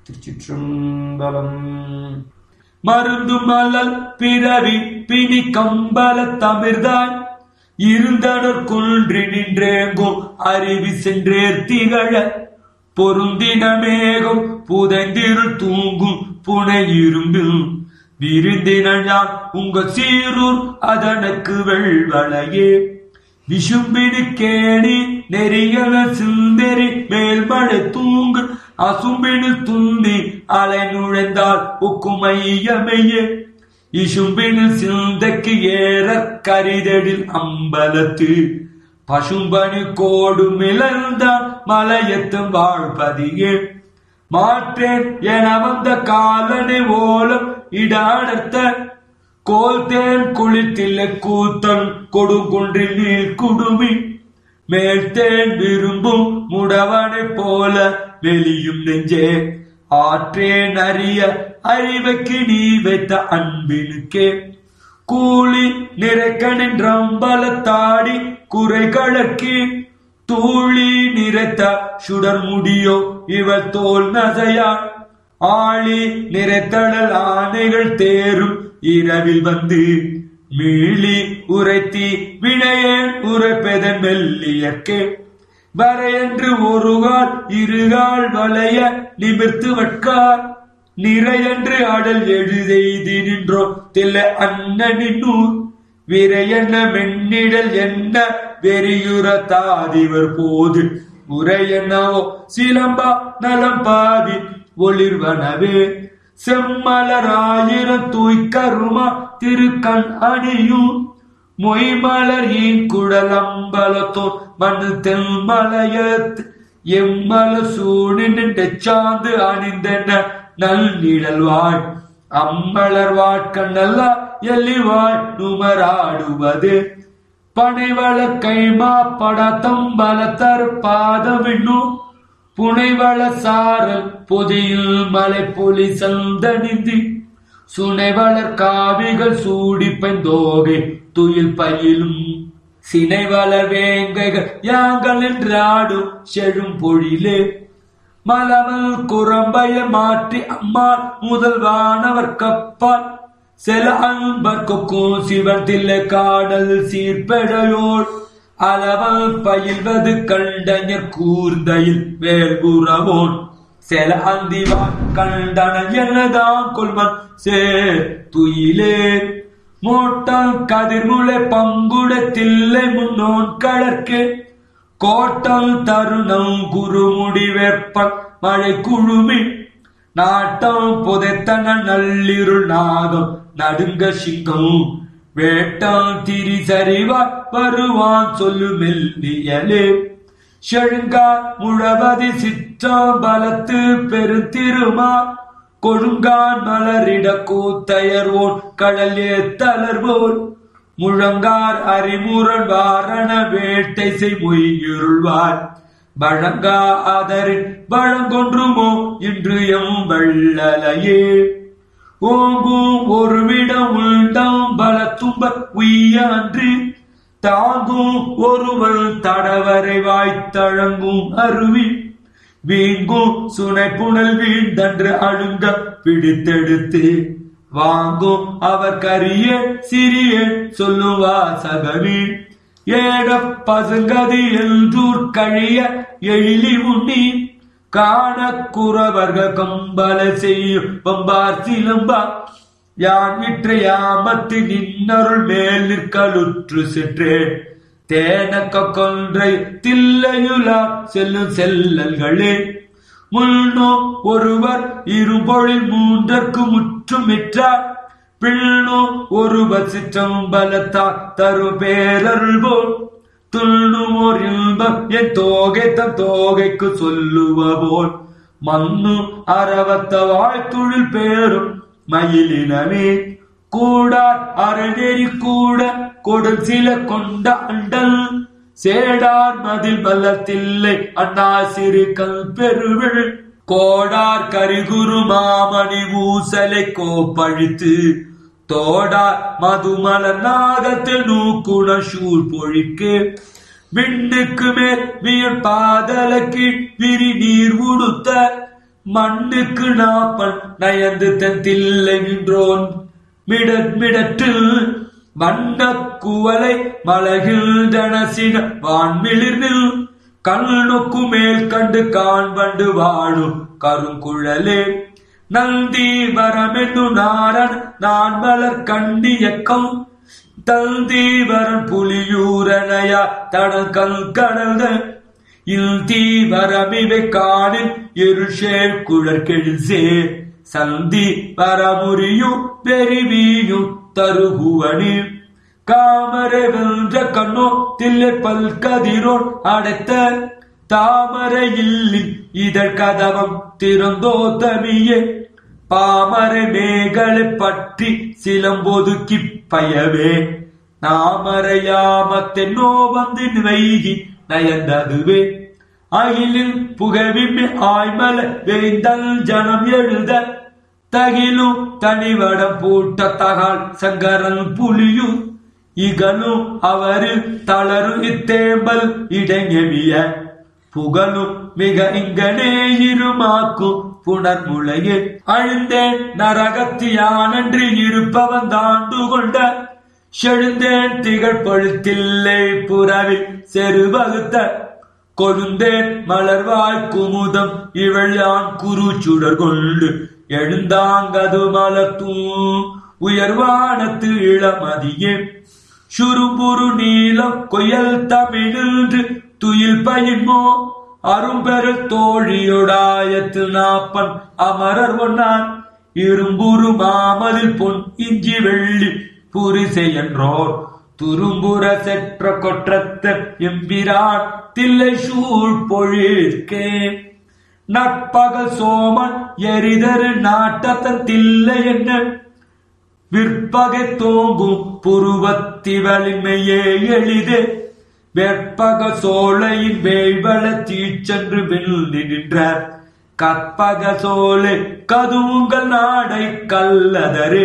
திருச்சிற்றம்பலம் மருந்து மலல் பிறவி பிணி கம்பல தமிர்தாய் இருந்தனர் குன்றி நின்றேங்கும் அறிவி சென்றேர் திகழ பொருந்தின மேகம் புதைந்திருள் தூங்கும் புனை இரும்பில் விருந்தின நான் உங்க சீரூர் அதனுக்கு வெள்வளையே விசும்பினு கேணி நெறியன சிந்தெறி மேல்மழை தூங்கு அசும்பினு துந்தி அலை நுழைந்தால் உக்குமையமையே இசும்பினு சிந்தைக்கு ஏற கரிதடில் அம்பலத்து பசும்பனி கோடு மிளர்ந்தான் மலையத்தும் வாழ்பதியே மாற்றேன் என வந்த காலனை ஓலம் இடாடத்த கோல்தேன் குளித்தில்லை கூத்தன் கொடுங்குன்றில் நீர் குடுமி மேல்தேன் விரும்பும் முடவனை போல வெளியும் நெஞ்சே ஆற்றேன் அறிய அறிவைக்கு நீ வைத்த அன்பினுக்கே கூலி நிறைக்க நின்றம்பலத்தாடி குறைகளற்கு தூளி நிறைத்த சுடர் முடியோ இவள் தோல் நசையாள் ஆளி நிறைத்தடல் ஆணைகள் தேரும் இரவில் வந்து மீளி உரைத்தி வினையேன் உரைப்பதன் மெல்லியற்கே வரையன்று ஒருகால் இருகால் வளைய நிமிர்த்து வட்கார் நிறையன்று அடல் எழுதெய்தி நின்றோ தில்ல அண்ணனின்னூர் விரையென்ன மென்னிடல் என்ன வெறியுற தாதிவர் போது உரையென்னவோ சிலம்பா நலம் பாவி ஒளிர்வனவே செம்மலராயிரம் தூய்கருமா திருக்கண் அணியும் மொய்மலர் ஈன் குடலம்பலத்தோ மண்ணு தென்மலையத் எம்மல சூழி நின்ற சாந்து அணிந்தன நல் நிழல்வாய் அம்மலர் வாட்கண்ணல்ல எல்லிவாய் நுமராடுவது பனைவள கைமா படத்தம் பலத்தர் பாதமின்னும் புனைவள சாரல் பொதியில் மலை புலி சந்தனிந்தி சுனைவளர் காவிகள் சூடி பைந்தோகை துயில் பயிலும் சினைவளர் வேங்கைகள் யாங்கள் என்றாடும் செழும் பொழிலே மலமல் குரம்பைய மாற்றி அம்மாள் முதல்வானவர் கப்பால் செல அன்பர் கொக்கும் சிவன் தில்லை காடல் சீர்பெடையோள் அளவல் பயில்வது கண்டஞர் கூர்ந்தையில் வேல்புறவோன் செல அந்திவான் கண்டன என்னதான் கொள்வன் சே துயிலே மோட்டம் கதிர்முளை பங்குட தில்லை முன்னோன் கழற்கே கோட்டம் தருணம் குருமுடி வெப்பன் மழை குழுமி நாட்டம் புதைத்தன நள்ளிருள் நாகம் நடுங்க சிங்கம் வேட்டம் திரி சரிவா வருவான் சொல்லு மெல்லியலே செழுங்கார் முழவதி சிற்றம் பலத்து பெருந்திருமா கொழுங்கான் மலரிட கூத்தையர்வோன் கடல் ஏத்தலர்வோன் முழங்கார் அறிமுரன் வாரண வேட்டை செய் மொய்யிருள்வார் வழங்கா அதரின் வழங்கொன்றுமோ இன்று எம் வள்ளலையே ஓங்கும் ஒருவிடம் உள்டம் பல தும்ப உய்ய அன்று தாங்கும் ஒருவன் தடவரை வாய்த்தழங்கும் அருவி வீங்கும் சுனை புனல் வீழ்ந்தன்று அழுங்க பிடித்தெடுத்து வாங்கும் அவர் கரிய சிறிய சொல்லுவா சகவி ஏட பசுங்கதி என்றூர் கழிய எழிலி உண்ணி காண குறவர்கள் கம்பல செய்யும் பம்பார் சிலம்பா யான் விற்ற யாமத்து நின்னருள் மேல் நிற்கலுற்று சென்றேன் தேனக்க கொன்றை தில்லையுலா செல்லும் செல்லல்களே முன்னோ ஒருவர் இருபொழில் மூன்றற்கு முற்றுமிற்றார் பின்னோ ஒருவர் சிற்றம்பலத்தா தரு பேரருள்போல் துள்ளுமோர் இன்பம் என் தோகை தன் தோகைக்கு சொல்லுவபோல் மண்ணு அறவத்த வாழ்த்துழில் பேரும் மயிலினமே கூடார் அறநெறி கூட கொடல் சில கொண்ட அண்டல் சேடார் மதில் பல்லத்தில்லை அண்ணா சிறு கல் பெருவிழ் கோடார் கரிகுரு மாமணி ஊசலை கோப்பழித்து தோடார் மதுமலர் நாகத்து நூக்குண சூழ் பொழிக்கு விண்ணுக்கு மேல் வியன் பாதலக்கு விரி நீர் உடுத்த மண்ணுக்கு நாப்பன் நயந்து தன் தில்லை நின்றோன் மிடற் மிடற்றில் வண்ண குவலை மலகில் தனசின வான்மிளிர்னில் கண் நொக்கு மேல் கண்டு காண்பண்டு வாழும் கருங்குழலே நந்தி வரமென்னு நாரன் நான் மலர் கண்டியக்கம் தந்தீவரன் புலியூரனையா தடல் கல் கடல்த இல் தீவரமிவை காணின் இருஷேல் குழற்கெழில் சே சந்தி வரமுறியும் பெருவியும் தருகுவனி காமரை வென்ற கண்ணோ தில்லை பல்கதிரோன் அடைத்த தாமரை இல்லி இதழ் கதவம் திறந்தோ தமியே பாமரை மேகலை பற்றி சிலம்பொதுக்கி பயவே நாமரையாமத்தென்னோ வந்து வைகி நயந்ததுவே அகிலில் புகவிம்மி ஆய்மல வேந்தல் ஜனம் எழுத தகிலும் தனிவடம் பூட்ட தகால் சங்கரன் புலியும் இகலும் அவரில் தளரும் இத்தேம்பல் இடங்கெவிய புகழும் மிக இங்கனே இருமாக்கும் புனர்முளையே அழுந்தேன் நரகத்தியானன்று இருப்பவன் தாண்டு கொண்ட செழுந்தேன் திகழ் பழுத்தில்லை புறவில் செருவகுத்த கொழுந்தேன் மலர்வாய் குமுதம் இவள் யான் குரு சுடர் கொண்டு எழுந்தாங்கது மலத்தூம் உயர்வானத்து இளமதியே சுரும்புரு நீலம் கொயல் தமிழின்று துயில் பயின்மோ அரும்பெரு தோழியுடாயத்து நாப்பன் அமரர் ஒன்னான் இரும்புரு மாமதில் பொன் இஞ்சி வெள்ளி புரிசை என்றோர் துரும்புற செற்ற கொற்றத்த எம்பிரான் தில்லை சூழ் பொழிற்கே நட்பகல் சோமன் எரிதரு நாட்டத்தன் தில்லை என்ன விற்பகை தோங்கும் புருவத்தி வலிமையே எளிதே வெற்பக சோலையின் வேய்வள தீச்சென்று வெள்ளி நின்றார் கற்பக சோலை கதுவுங்கள் நாடை கல்லதரு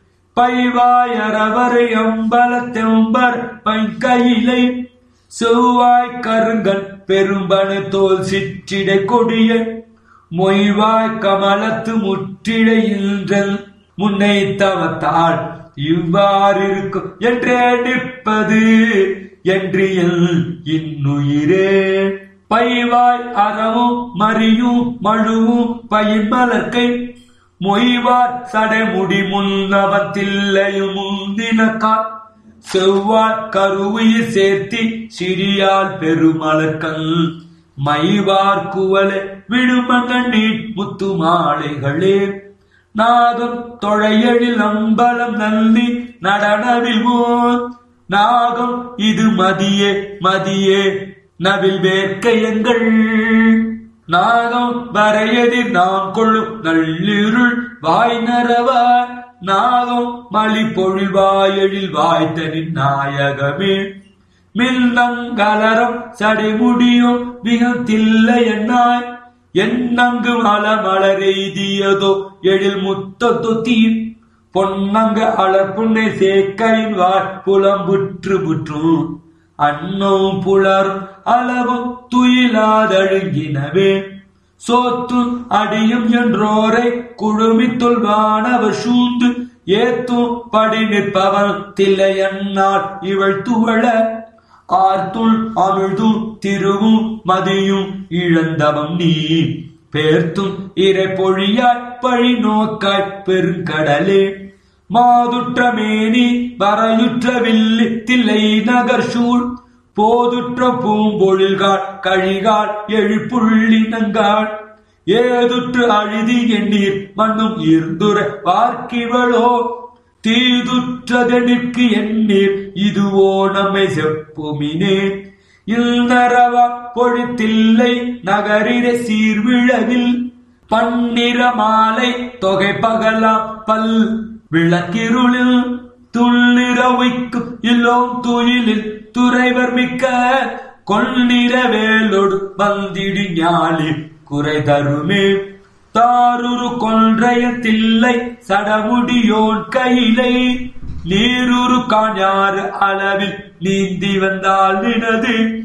பைவாயரவரை அம்பல தெம்பர் பைங்கையிலை செவ்வாய் கருங்கன் பெரும்பனு தோல் சிற்றிடை கொடிய மொய்வாய் கமலத்து முற்றிடையின்றல் முன்னை தவத்தால் இவ்வாறிருக்கும் என்றே நிற்பது என்றியல் இன்னுயிரே பைவாய் அறவும் மறியும் மழுவும் பயின்மலர்க்கை மொய்வார் சடைமுடி முன்னவத்தில்லையும் முந்தினக்கால் செவ்வாய் கருவியில் சேர்த்தி சிறியால் பெருமலர்க்கல் மைவார் குவலை விடுமங்கள் நீட் முத்து மாலைகளே நாகம் தொழையழில் அம்பலம் நல்லி நடனவில்வோன் நாகம் இது மதியே மதியே நவில் வேர்க்கையங்கள் நாகம் வரையதிர் நான் கொள்ளும் நள்ளிருள் வாய் நரவார் நாகம் மலி பொழிவாயழில் வாய்த்தனின் நாயகமே மின்னங்கலரம் சடைமுடியும் மிகத்தில்லை என்னாய் என்னங்கு மலமலரெய்தியதோ எழில் முத்த தொத்தி பொன்னங்க அலர்புண்ணை சேக்கையின் வாய் புலம்புற்று புற்று அன்னும் புலரும் அளவும் துயிலாதழுங்கினவே சோத்தும் அடியும் என்றோரை குழுமித்துள் வானவர் சூழ்ந்து ஏத்தும் படி நிற்பவன் தில்லையன்னாள் இவள் துவள ஆர்த்துள் அமிழ்தும் திருவும் மதியும் இழந்தவம் நீ பேர்த்தும் இறை பொழியாய் பழி நோக்காய் பெருங்கடலே மாதுற்ற மேனி வரையுற்ற வில்லி தில்லை நகர் சூழ் போதுற்ற பூம்பொழில்காள் கழிகால் எழுப்புள்ளினங்காள் ஏதுற்று அழுதி எண்ணீர் மண்ணும் இருந்துர பார்க்கிவளோ தீதுற்றதெனிற்கு எண்ணீர் இதுவோ நம்மை செப்புமினே இல்நரவா பொழித்தில்லை நகரிட சீர்விழவில் பன்னிற மாலை தொகை பகலா பல் விளக்கிருளில் துள்ளிர வைக்கும் இல்லோம் துயிலில் துறைவர் மிக்க கொள்ளிர வேலோடு வந்திடு ஞாலி குறை தருமே தாருரு கொன்றையத்தில்லை சடமுடியோன் கையிலை நீருரு காஞாறு அளவில் நீந்தி வந்தால் நினது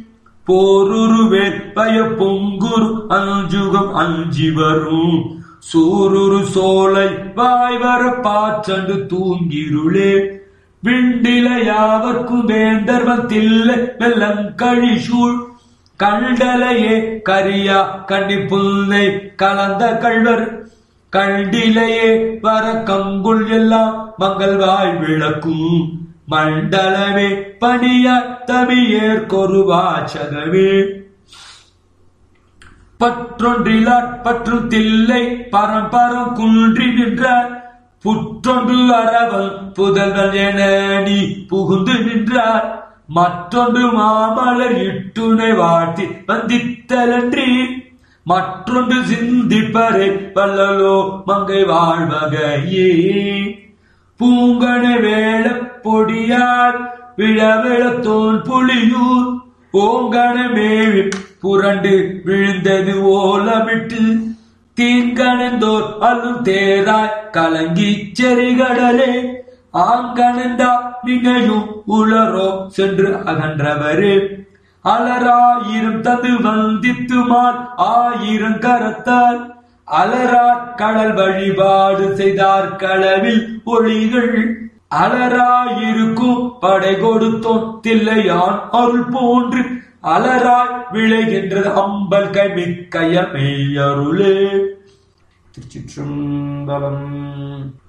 போருருவேல் பய பொங்குரு அஞ்சுகம் அஞ்சி வரும் சூருரு சோலை வாய்வர பாச்சண்டு தூங்கிருளே விண்டில யாவர்க்கும் வேந்தர்வன் தில்லை வெள்ளங்கழி சூழ் கண்டலையே கரியா கண்ணி புல்லை கலந்த கள்வர் கண்டிலையே வர கங்குள் எல்லாம் மங்கள் வாய் விளக்கும் மண்டலமே பணிய தமியேற்கொரு வாசகமே பற்றொன்றிலாட் பற்றும் தில்லை பரம்பரம் குன்றி நின்றார் புற்றொன்று அரவல் புதல்வன் என நீ புகுந்து நின்றார் மற்றொன்று மாமலர் இட்டுனை வாழ்த்தி வந்தித்தலன்றி மற்றொன்று சிந்திப்பரே வல்லலோ மங்கை வாழ்வகையே பூங்கன வேள பொடியார் விழவிழத்தோன் புலியூர் ஓங்கன மேவி புரண்டு விழுந்தது ஓலமிட்டு தீங்கணந்தோர் அல்லும் தேராய் கலங்கி செறிகடலே ஆங்கணந்தா நினையும் உளரோ சென்று அகன்றவரே அலராயிரம் தது வந்தித்துமால் ஆயிரம் கரத்தால் அலராட் கடல் வழிபாடு செய்தார் களவில் ஒளிகள் அலராயிருக்கும் படை கொடுத்தோன் தில்லையான் அருள் போன்று அலராய் விளைகின்றது அம்பல் கை மிக்கைய மெய்யருளே திருச்சிற்றம்பலம்